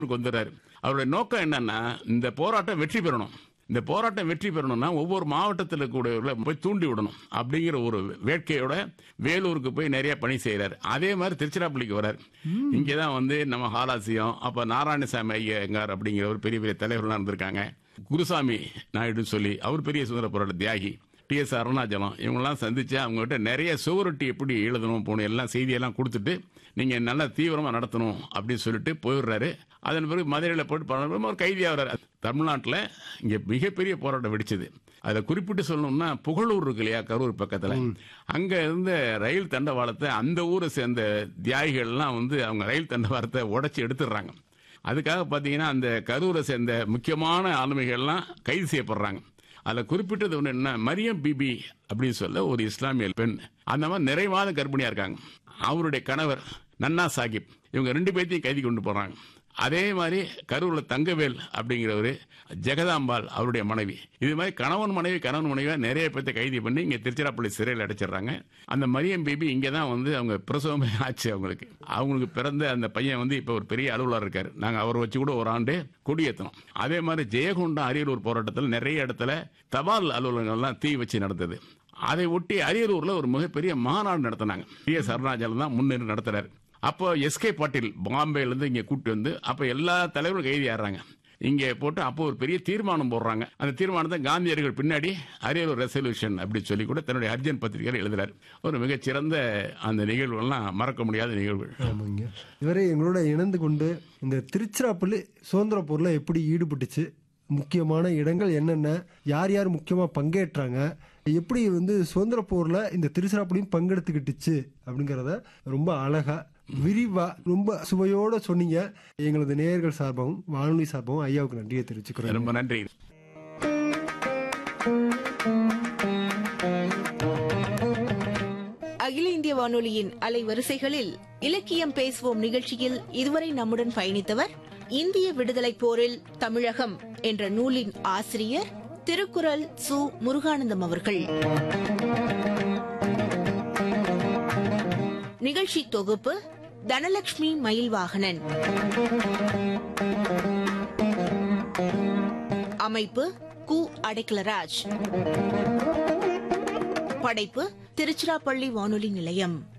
வந்துடுறாரு அவருடைய நோக்கம் என்னன்னா இந்த போராட்டம் வெற்றி பெறணும் இந்த போராட்டம் வெற்றி பெறணும்னா ஒவ்வொரு மாவட்டத்தில் கூட போய் தூண்டி விடணும் அப்படிங்கிற ஒரு வேட்கையோட வேலூருக்கு போய் நிறைய பணி செய்யறாரு அதே மாதிரி திருச்சிராப்பள்ளிக்கு வராரு இங்கதான் வந்து நம்ம ஹாலாசியம் அப்ப நாராயணசாமி ஐயங்கார் அப்படிங்கிற ஒரு பெரிய பெரிய தலைவர்கள்லாம் இருந்திருக்காங்க குருசாமி நாயுடு சொல்லி அவர் பெரிய சுதந்திர போராட்ட தியாகி டி எஸ் அருணாச்சலம் இவங்கெல்லாம் சந்திச்சு அவங்ககிட்ட நிறைய சுவரொட்டி எப்படி எழுதணும் போகணும் எல்லாம் செய்தியெல்லாம் கொடுத்துட்டு நீங்க நல்லா தீவிரமா நடத்தணும் அப்படின்னு சொல்லிட்டு போயிடுறாரு அதன் பிறகு மதுரையில் போட்டு பண்ண ஒரு கைதியாகிறார் தமிழ்நாட்டில் இங்க மிகப்பெரிய போராட்டம் வெடிச்சது அதில் குறிப்பிட்டு சொல்லணும்னா புகழூர் இருக்கு இல்லையா கரூர் பக்கத்தில் அங்க இருந்த ரயில் தண்டவாளத்தை அந்த ஊரை சேர்ந்த தியாகிகள்லாம் வந்து அவங்க ரயில் தண்டவாளத்தை உடைச்சி எடுத்துடுறாங்க அதுக்காக பார்த்தீங்கன்னா அந்த கரூரை சேர்ந்த முக்கியமான ஆளுமைகள்லாம் கைது செய்யப்படுறாங்க அதில் குறிப்பிட்டது ஒன்று என்ன மரியம் பிபி அப்படின்னு சொல்ல ஒரு இஸ்லாமிய பெண் அந்த மாதிரி நிறைவாத கர்ப்பிணியா இருக்காங்க அவருடைய கணவர் நன்னா சாஹிப் இவங்க ரெண்டு பேர்த்தையும் கைதி கொண்டு போறாங்க அதே மாதிரி கரூர்ல தங்கவேல் அப்படிங்கிறவரு ஜெகதாம்பாள் அவருடைய மனைவி இது மாதிரி கணவன் மனைவி கணவன் மனைவியா நிறைய பேர்த்த கைது பண்ணி இங்க திருச்சிராப்பள்ளி சிறையில் அடைச்சிடுறாங்க அந்த மரியம் பேபி இங்க தான் வந்து அவங்க பிரசவமே ஆச்சு அவங்களுக்கு அவங்களுக்கு பிறந்த அந்த பையன் வந்து இப்ப ஒரு பெரிய அலுவலர் இருக்காரு நாங்க அவரை வச்சு கூட ஒரு ஆண்டு கொடியேற்றணும் அதே மாதிரி ஜெயகொண்டம் அரியலூர் போராட்டத்தில் நிறைய இடத்துல தபால் அலுவலகங்கள்லாம் தீ வச்சு நடந்தது அதை ஒட்டி அரியலூர்ல ஒரு மிகப்பெரிய மாநாடு நடத்தினாங்க டி எஸ் அருணாச்சலம் தான் முன்னின்று நடத்துறாரு அப்போ எஸ்கே பாட்டீல் பாம்பேல இருந்து இங்க கூட்டு வந்து அப்ப எல்லா தலைவரும் கைதி ஆடுறாங்க இங்க போட்டு அப்போ ஒரு பெரிய தீர்மானம் போடுறாங்க அந்த தீர்மானத்தை காந்தியடிகள் பின்னாடி அரியலூர் ரெசல்யூஷன் அப்படின்னு சொல்லி கூட தன்னுடைய அர்ஜன் பத்திரிகையில் எழுதுறாரு ஒரு மிகச்சிறந்த அந்த நிகழ்வுகள்லாம் மறக்க முடியாத நிகழ்வுகள் ஆமாங்க இவரே எங்களோட இணைந்து கொண்டு இந்த திருச்சிராப்பள்ளி சுதந்திர போர்ல எப்படி ஈடுபட்டுச்சு முக்கியமான இடங்கள் என்னென்ன யார் யார் முக்கியமா பங்கேற்றாங்க எப்படி வந்து சுதந்திர போர்ல இந்த திருச்சிராப்பள்ளியும் பங்கெடுத்துக்கிட்டுச்சு அப்படிங்கறத ரொம்ப அழகா விரிவா ரொம்ப சுவையோட சொன்னீங்க எங்களது நேயர்கள் சார்பாகவும் வானொலி சார்பாகவும் ஐயாவுக்கு நன்றியை தெரிவிச்சுக்கிறோம் ரொம்ப நன்றி அகில இந்திய வானொலியின் அலைவரிசைகளில் இலக்கியம் பேசுவோம் நிகழ்ச்சியில் இதுவரை நம்முடன் பயணித்தவர் இந்திய விடுதலை போரில் தமிழகம் என்ற நூலின் ஆசிரியர் திருக்குறள் சு முருகானந்தம் அவர்கள் நிகழ்ச்சி தொகுப்பு தனலட்சுமி மயில்வாகனன் அமைப்பு கு அடைக்கலராஜ் படைப்பு திருச்சிராப்பள்ளி வானொலி நிலையம்